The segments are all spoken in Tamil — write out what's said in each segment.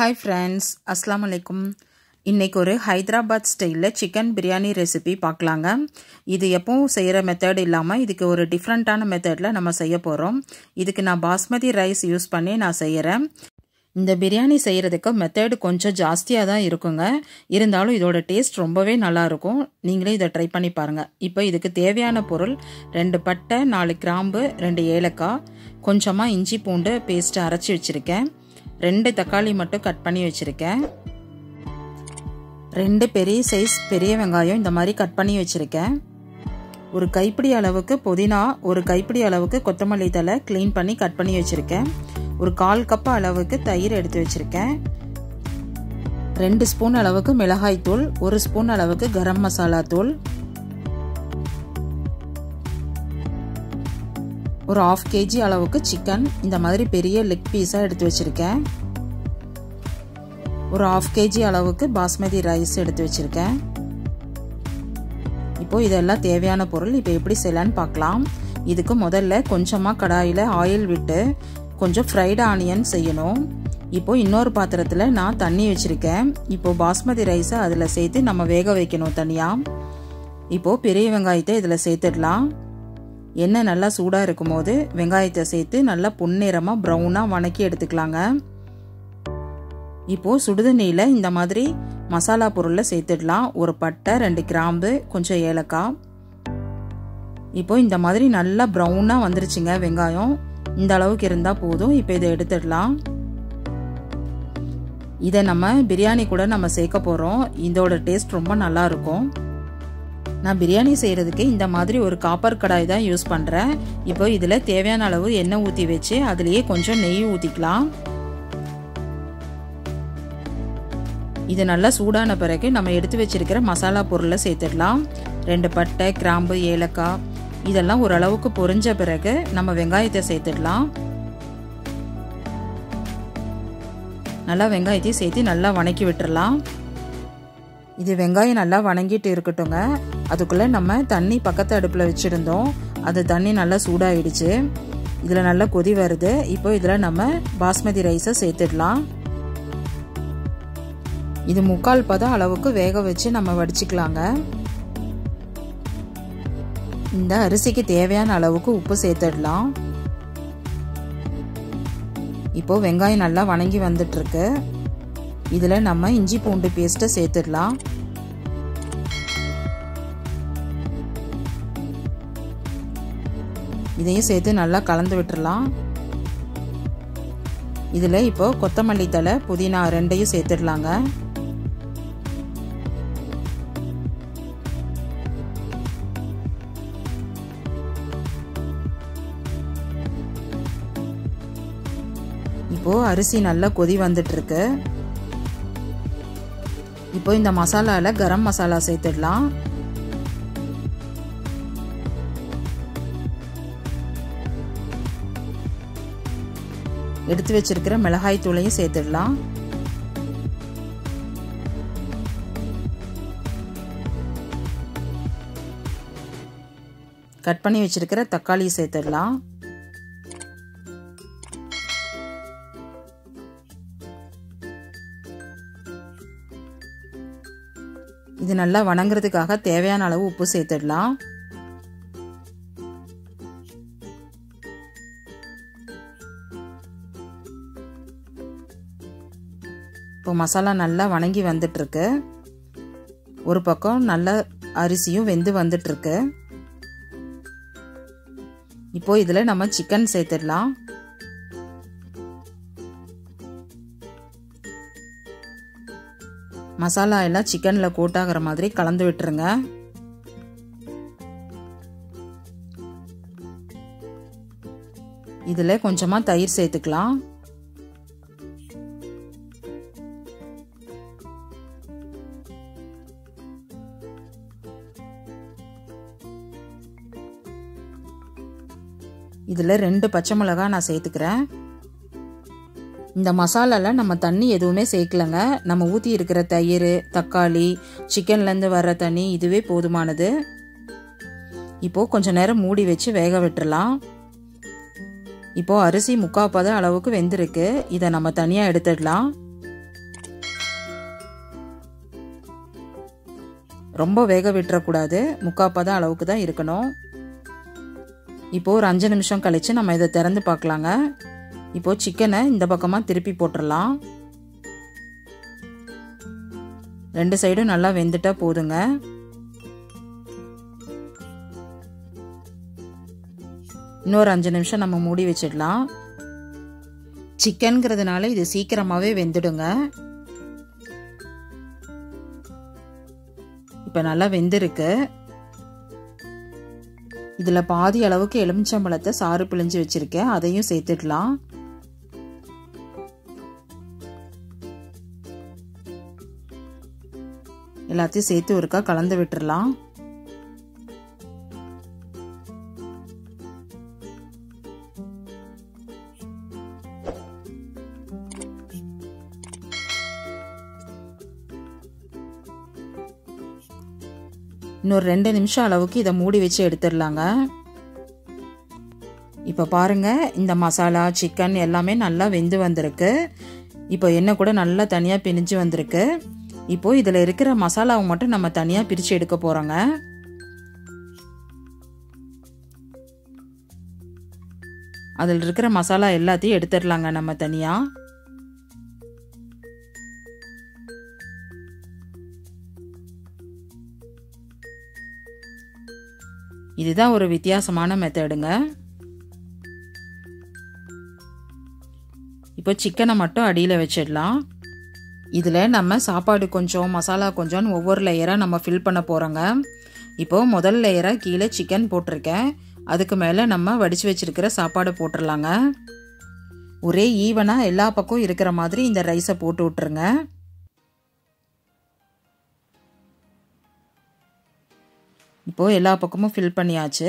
ஹாய் ஃப்ரெண்ட்ஸ் அஸ்லாம் வலைக்கும் இன்றைக்கி ஒரு ஹைதராபாத் ஸ்டைலில் சிக்கன் பிரியாணி ரெசிபி பார்க்கலாங்க இது எப்பவும் செய்கிற மெத்தட் இல்லாமல் இதுக்கு ஒரு டிஃப்ரெண்ட்டான மெத்தடில் நம்ம செய்ய போகிறோம் இதுக்கு நான் பாஸ்மதி ரைஸ் யூஸ் பண்ணி நான் செய்கிறேன் இந்த பிரியாணி செய்கிறதுக்கு மெத்தடு கொஞ்சம் ஜாஸ்தியாக தான் இருக்குங்க இருந்தாலும் இதோட டேஸ்ட் ரொம்பவே நல்லாயிருக்கும் நீங்களே இதை ட்ரை பண்ணி பாருங்கள் இப்போ இதுக்கு தேவையான பொருள் ரெண்டு பட்டை நாலு கிராம்பு ரெண்டு ஏலக்காய் கொஞ்சமாக இஞ்சி பூண்டு பேஸ்ட்டு அரைச்சி வச்சுருக்கேன் ரெண்டு தக்காளி மட்டும் கட் பண்ணி வச்சுருக்கேன் ரெண்டு பெரிய சைஸ் பெரிய வெங்காயம் இந்த மாதிரி கட் பண்ணி வச்சுருக்கேன் ஒரு கைப்பிடி அளவுக்கு புதினா ஒரு கைப்பிடி அளவுக்கு கொத்தமல்லி தலை க்ளீன் பண்ணி கட் பண்ணி வச்சுருக்கேன் ஒரு கால் கப் அளவுக்கு தயிர் எடுத்து வச்சுருக்கேன் ரெண்டு ஸ்பூன் அளவுக்கு மிளகாய் தூள் ஒரு ஸ்பூன் அளவுக்கு கரம் மசாலா தூள் ஒரு ஆஃப் கேஜி அளவுக்கு சிக்கன் இந்த மாதிரி பெரிய லெக் பீஸாக எடுத்து வச்சுருக்கேன் ஒரு ஆஃப் கேஜி அளவுக்கு பாஸ்மதி ரைஸ் எடுத்து வச்சுருக்கேன் இப்போது இதெல்லாம் தேவையான பொருள் இப்போ எப்படி செய்யலான்னு பார்க்கலாம் இதுக்கு முதல்ல கொஞ்சமாக கடாயில் ஆயில் விட்டு கொஞ்சம் ஃப்ரைடு ஆனியன் செய்யணும் இப்போது இன்னொரு பாத்திரத்தில் நான் தண்ணி வச்சுருக்கேன் இப்போது பாஸ்மதி ரைஸை அதில் சேர்த்து நம்ம வேக வைக்கணும் தனியாக இப்போது பெரிய வெங்காயத்தை இதில் சேர்த்துடலாம் எண்ணெய் நல்லா சூடாக இருக்கும் போது வெங்காயத்தை சேர்த்து நல்லா பொன்னிறமாக ப்ரௌனாக வணக்கி எடுத்துக்கலாங்க இப்போது சுடுதண்ணியில் இந்த மாதிரி மசாலா பொருளை சேர்த்துடலாம் ஒரு பட்டை ரெண்டு கிராம்பு கொஞ்சம் ஏலக்காய் இப்போ இந்த மாதிரி நல்லா ப்ரௌனாக வந்துருச்சுங்க வெங்காயம் இந்த அளவுக்கு இருந்தால் போதும் இப்போ இதை எடுத்துடலாம் இதை நம்ம பிரியாணி கூட நம்ம சேர்க்க போகிறோம் இதோட டேஸ்ட் ரொம்ப நல்லா இருக்கும் நான் பிரியாணி செய்கிறதுக்கு இந்த மாதிரி ஒரு காப்பர் கடாய் தான் யூஸ் பண்ணுறேன் இப்போ இதில் தேவையான அளவு எண்ணெய் ஊற்றி வச்சு அதுலேயே கொஞ்சம் நெய் ஊற்றிக்கலாம் இது நல்லா சூடான பிறகு நம்ம எடுத்து வச்சிருக்கிற மசாலா பொருளை சேர்த்துடலாம் ரெண்டு பட்டை கிராம்பு ஏலக்காய் இதெல்லாம் ஓரளவுக்கு பொரிஞ்ச பிறகு நம்ம வெங்காயத்தை சேர்த்துடலாம் நல்லா வெங்காயத்தையும் சேர்த்து நல்லா வணக்கி விட்டுறலாம் இது வெங்காயம் நல்லா வணங்கிட்டு இருக்கட்டுங்க அதுக்குள்ளே நம்ம தண்ணி பக்கத்து அடுப்பில் வச்சுருந்தோம் அது தண்ணி நல்லா சூடாகிடுச்சு இதில் நல்லா கொதி வருது இப்போ இதில் நம்ம பாஸ்மதி ரைஸை சேர்த்துடலாம் இது முக்கால் பதம் அளவுக்கு வேக வச்சு நம்ம வடிச்சுக்கலாங்க இந்த அரிசிக்கு தேவையான அளவுக்கு உப்பு சேர்த்துடலாம் இப்போ வெங்காயம் நல்லா வணங்கி வந்துட்டு இருக்கு இதில் நம்ம இஞ்சி பூண்டு பேஸ்ட்டை சேர்த்துடலாம் இதையும் சேர்த்து நல்லா கலந்து விட்டுறலாம் இதில் இப்போ கொத்தமல்லி தலை புதினா ரெண்டையும் சேர்த்துடலாங்க இப்போது அரிசி நல்லா கொதி வந்துட்டுருக்கு இப்போ இந்த மசாலாவில் கரம் மசாலா சேர்த்துடலாம் எடுத்து வச்சிருக்கிற மிளகாய் தூளையும் சேர்த்துடலாம் கட் பண்ணி வச்சிருக்கிற தக்காளி சேர்த்துடலாம் இது நல்லா வணங்குறதுக்காக தேவையான அளவு உப்பு சேர்த்துடலாம் இப்போ மசாலா நல்லா வணங்கி வந்துட்டுருக்கு ஒரு பக்கம் நல்ல அரிசியும் வெந்து வந்துட்டுருக்கு இப்போ இதில் நம்ம சிக்கன் சேர்த்துடலாம் மசாலா எல்லாம் சிக்கனில் கோட்டாகிற மாதிரி கலந்து விட்டுருங்க இதில் கொஞ்சமாக தயிர் சேர்த்துக்கலாம் இதில் ரெண்டு பச்சை மிளகா நான் சேர்த்துக்கிறேன் இந்த மசாலாவில் நம்ம தண்ணி எதுவுமே சேர்க்கலங்க நம்ம ஊற்றி இருக்கிற தயிர் தக்காளி சிக்கன்லேருந்து வர்ற தண்ணி இதுவே போதுமானது இப்போது கொஞ்சம் நேரம் மூடி வச்சு வேக விட்டுறலாம் இப்போது அரிசி முக்கால் பதம் அளவுக்கு வெந்திருக்கு இதை நம்ம தனியாக எடுத்துடலாம் ரொம்ப வேக விட்டுறக்கூடாது முக்காப்பதம் அளவுக்கு தான் இருக்கணும் இப்போது ஒரு அஞ்சு நிமிஷம் கழித்து நம்ம இதை திறந்து பார்க்கலாங்க இப்போது சிக்கனை இந்த பக்கமாக திருப்பி போட்டுடலாம் ரெண்டு சைடும் நல்லா வெந்துட்டா போதுங்க இன்னொரு அஞ்சு நிமிஷம் நம்ம மூடி வச்சிடலாம் சிக்கன்கிறதுனால இது சீக்கிரமாகவே வெந்துடுங்க இப்போ நல்லா வெந்திருக்கு இதில் பாதி அளவுக்கு எலுமிச்சம்பழத்தை சாறு பிழிஞ்சு வச்சுருக்கேன் அதையும் சேர்த்துக்கலாம் எல்லாத்தையும் சேர்த்து ஒருக்கா கலந்து விட்டுறலாம் இன்னொரு ரெண்டு நிமிஷம் அளவுக்கு இதை மூடி வச்சு எடுத்துடலாங்க இப்போ பாருங்க இந்த மசாலா சிக்கன் எல்லாமே நல்லா வெந்து வந்திருக்கு இப்போ எண்ணெய் கூட நல்லா தனியாக பிரிஞ்சு வந்திருக்கு இப்போ இதில் இருக்கிற மசாலாவை மட்டும் நம்ம தனியாக பிரித்து எடுக்க போகிறோங்க அதில் இருக்கிற மசாலா எல்லாத்தையும் எடுத்துடலாங்க நம்ம தனியாக இதுதான் ஒரு வித்தியாசமான மெத்தடுங்க இப்போ சிக்கனை மட்டும் அடியில் வச்சிடலாம் இதில் நம்ம சாப்பாடு கொஞ்சம் மசாலா கொஞ்சம்னு ஒவ்வொரு லேயராக நம்ம ஃபில் பண்ண போகிறோங்க இப்போது முதல் லேயராக கீழே சிக்கன் போட்டிருக்கேன் அதுக்கு மேலே நம்ம வடித்து வச்சுருக்கிற சாப்பாடு போட்டுடலாங்க ஒரே ஈவனாக எல்லா பக்கம் இருக்கிற மாதிரி இந்த ரைஸை போட்டு விட்டுருங்க இப்போது எல்லா பக்கமும் ஃபில் பண்ணியாச்சு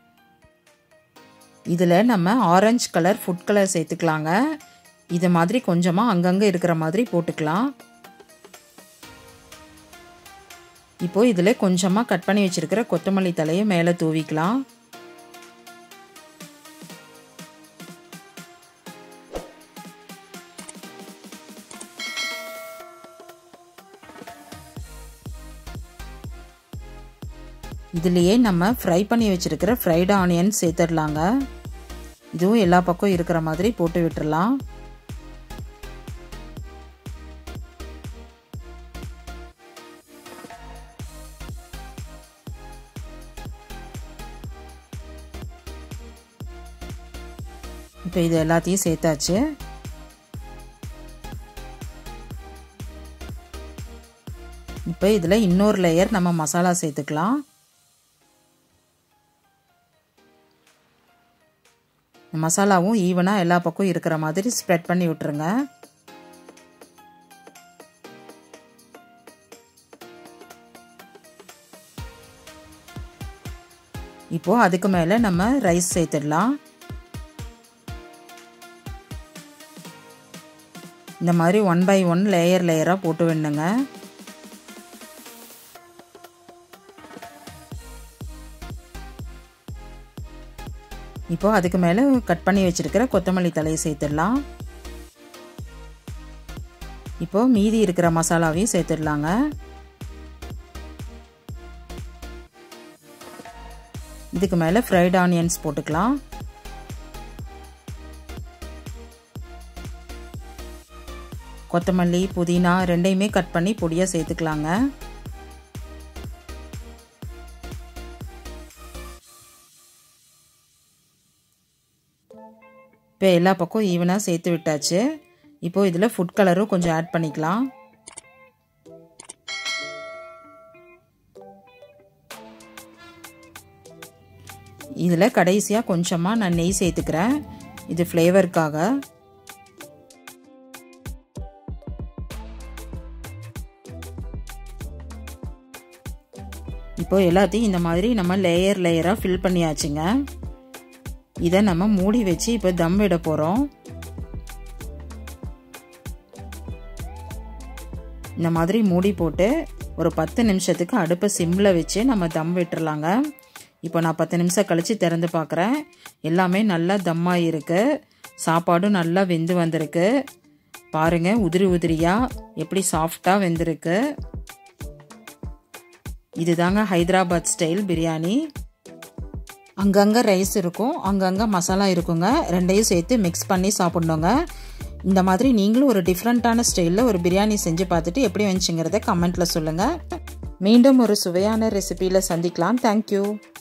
இதில் நம்ம ஆரஞ்சு கலர் ஃபுட் கலர் சேர்த்துக்கலாங்க இது மாதிரி கொஞ்சமாக அங்கங்கே இருக்கிற மாதிரி போட்டுக்கலாம் இப்போது இதில் கொஞ்சமாக கட் பண்ணி வச்சுருக்கிற கொத்தமல்லி தலையை மேலே தூவிக்கலாம் இதுலேயே நம்ம ஃப்ரை பண்ணி வச்சுருக்கிற ஃப்ரைடு ஆனியன் சேர்த்துடலாங்க இதுவும் எல்லா பக்கம் இருக்கிற மாதிரி போட்டு விட்டுறலாம் இப்போ இது எல்லாத்தையும் சேர்த்தாச்சு இப்போ இதில் இன்னொரு லேயர் நம்ம மசாலா சேர்த்துக்கலாம் மசாலாவும் ஈவனாக எல்லா பக்கம் இருக்கிற மாதிரி ஸ்ப்ரெட் பண்ணி விட்டுருங்க இப்போது அதுக்கு மேலே நம்ம ரைஸ் சேர்த்துடலாம் இந்த மாதிரி ஒன் பை ஒன் லேயர் லேயராக போட்டு வேணுங்க இப்போ அதுக்கு மேலே கட் பண்ணி வச்சுருக்கிற கொத்தமல்லி தலையை சேர்த்துடலாம் இப்போ மீதி இருக்கிற மசாலாவையும் சேர்த்துடலாங்க இதுக்கு மேலே ஃப்ரைட் ஆனியன்ஸ் போட்டுக்கலாம் கொத்தமல்லி புதினா ரெண்டையுமே கட் பண்ணி பொடியாக சேர்த்துக்கலாங்க இப்போ எல்லா பக்கம் ஈவனாக சேர்த்து விட்டாச்சு இப்போது இதில் ஃபுட் கலரும் கொஞ்சம் ஆட் பண்ணிக்கலாம் இதில் கடைசியாக கொஞ்சமாக நான் நெய் சேர்த்துக்கிறேன் இது ஃப்ளேவருக்காக இப்போ எல்லாத்தையும் இந்த மாதிரி நம்ம லேயர் லேயராக ஃபில் பண்ணியாச்சுங்க இதை நம்ம மூடி வச்சு இப்போ தம் விட போகிறோம் இந்த மாதிரி மூடி போட்டு ஒரு பத்து நிமிஷத்துக்கு அடுப்பை சிம்மில் வச்சு நம்ம தம் விட்டுறலாங்க இப்போ நான் பத்து நிமிஷம் கழித்து திறந்து பார்க்குறேன் எல்லாமே நல்லா தம்மாக இருக்குது சாப்பாடும் நல்லா வெந்து வந்திருக்கு பாருங்கள் உதிரி உதிரியாக எப்படி சாஃப்டாக வெந்திருக்கு இதுதாங்க ஹைதராபாத் ஸ்டைல் பிரியாணி அங்கங்கே ரைஸ் இருக்கும் அங்கங்கே மசாலா இருக்குங்க ரெண்டையும் சேர்த்து மிக்ஸ் பண்ணி சாப்பிட்ணுங்க இந்த மாதிரி நீங்களும் ஒரு டிஃப்ரெண்ட்டான ஸ்டைலில் ஒரு பிரியாணி செஞ்சு பார்த்துட்டு எப்படி வந்துச்சுங்கிறத கமெண்ட்டில் சொல்லுங்கள் மீண்டும் ஒரு சுவையான ரெசிபியில் சந்திக்கலாம் தேங்க்யூ